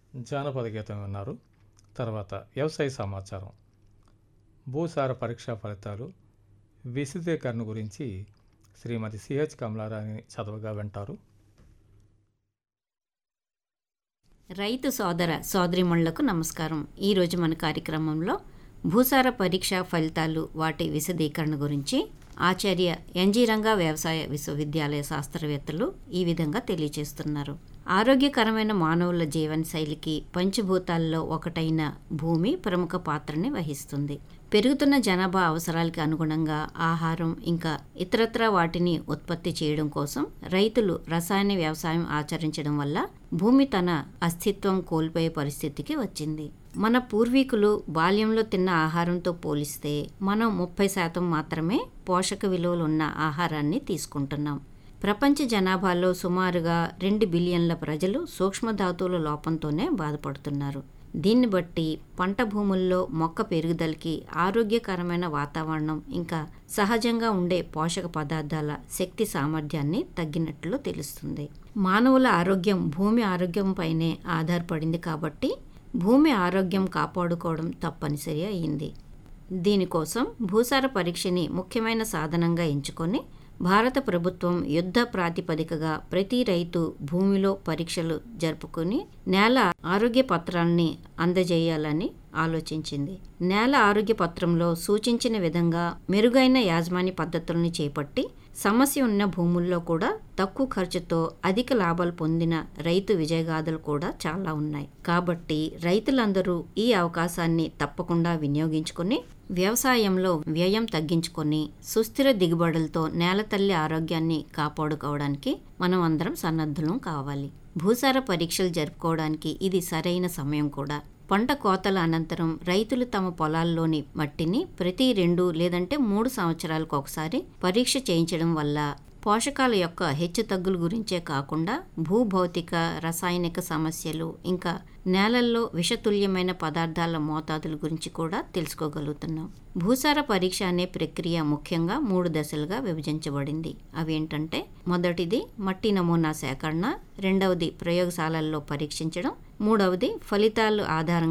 జానపద గీతం విన్నారు తర్వాత వ్యవసాయ సమాచారం భూసార పరీక్షా ఫలితాలు విశదీకరణ గురించి శ్రీమతి సిహెచ్ కమలారాణి చదవగా వింటారు రైతు సోదర సోదరిమణులకు నమస్కారం ఈరోజు మన కార్యక్రమంలో భూసార పరీక్ష ఫలితాలు వాటి విశదీకరణ గురించి ఆచార్య ఎన్జీ రంగా వ్యవసాయ విశ్వవిద్యాలయ శాస్త్రవేత్తలు ఈ విధంగా తెలియజేస్తున్నారు ఆరోగ్యకరమైన మానవుల జీవన శైలికి పంచభూతాల్లో ఒకటైన భూమి ప్రముఖ పాత్రని వహిస్తుంది పెరుగుతున్న జనాభా అవసరాలకి అనుగుణంగా ఆహారం ఇంకా ఇతరత్ర వాటిని ఉత్పత్తి చేయడం కోసం రైతులు రసాయన వ్యవసాయం ఆచరించడం వల్ల భూమి తన అస్తిత్వం కోల్పోయే పరిస్థితికి వచ్చింది మన పూర్వీకులు బాల్యంలో తిన్న ఆహారంతో పోలిస్తే మనం ముప్పై శాతం మాత్రమే పోషక విలువలు ఉన్న ఆహారాన్ని తీసుకుంటున్నాం ప్రపంచ జనాభాలో సుమారుగా రెండు బిలియన్ల ప్రజలు సూక్ష్మధాతువుల లోపంతోనే బాధపడుతున్నారు దీన్ని బట్టి పంట భూముల్లో మొక్క పెరుగుదలకి ఆరోగ్యకరమైన వాతావరణం ఇంకా సహజంగా ఉండే పోషక పదార్థాల శక్తి సామర్థ్యాన్ని తగ్గినట్లు తెలుస్తుంది మానవుల ఆరోగ్యం భూమి ఆరోగ్యంపైనే ఆధారపడింది కాబట్టి భూమి ఆరోగ్యం కాపాడుకోవడం తప్పనిసరి అయింది దీనికోసం భూసార పరీక్షని ముఖ్యమైన సాధనంగా ఎంచుకొని భారత ప్రభుత్వం యుద్ధ ప్రాతిపదికగా ప్రతి రైతు భూమిలో పరీక్షలు జరుపుకుని నేల ఆరోగ్య పత్రాల్ని అందజేయాలని ఆలోచించింది నేల ఆరోగ్య పత్రంలో సూచించిన విధంగా మెరుగైన యాజమాన్య పద్ధతుల్ని చేపట్టి సమస్య ఉన్న భూముల్లో కూడా తక్కువ ఖర్చుతో అధిక లాభాలు పొందిన రైతు విజయగాథలు కూడా చాలా ఉన్నాయి కాబట్టి రైతులందరూ ఈ అవకాశాన్ని తప్పకుండా వినియోగించుకుని వ్యవసాయంలో వ్యయం తగ్గించుకొని సుస్థిర దిగుబడులతో నేల తల్లి ఆరోగ్యాన్ని కాపాడుకోవడానికి మనం అందరం సన్నద్ధులం కావాలి భూసార పరీక్షలు జరుపుకోవడానికి ఇది సరైన సమయం కూడా పంట కోతల అనంతరం రైతులు తమ పొలాల్లోని మట్టిని ప్రతి రెండు లేదంటే మూడు సంవత్సరాలకు ఒకసారి పరీక్ష చేయించడం వల్ల పోషకాల యొక్క హెచ్చుతగ్గుల గురించే కాకుండా భూభౌతిక రసాయనిక సమస్యలు ఇంకా నేలల్లో విషతుల్యమైన పదార్థాల మోతాదుల గురించి కూడా తెలుసుకోగలుగుతున్నాం భూసార పరీక్ష అనే ప్రక్రియ ముఖ్యంగా మూడు దశలుగా విభజించబడింది అవి ఏంటంటే మొదటిది మట్టి నమూనా సేకరణ రెండవది ప్రయోగశాలల్లో పరీక్షించడం మూడవది ఫలితాలు ఆధారంగా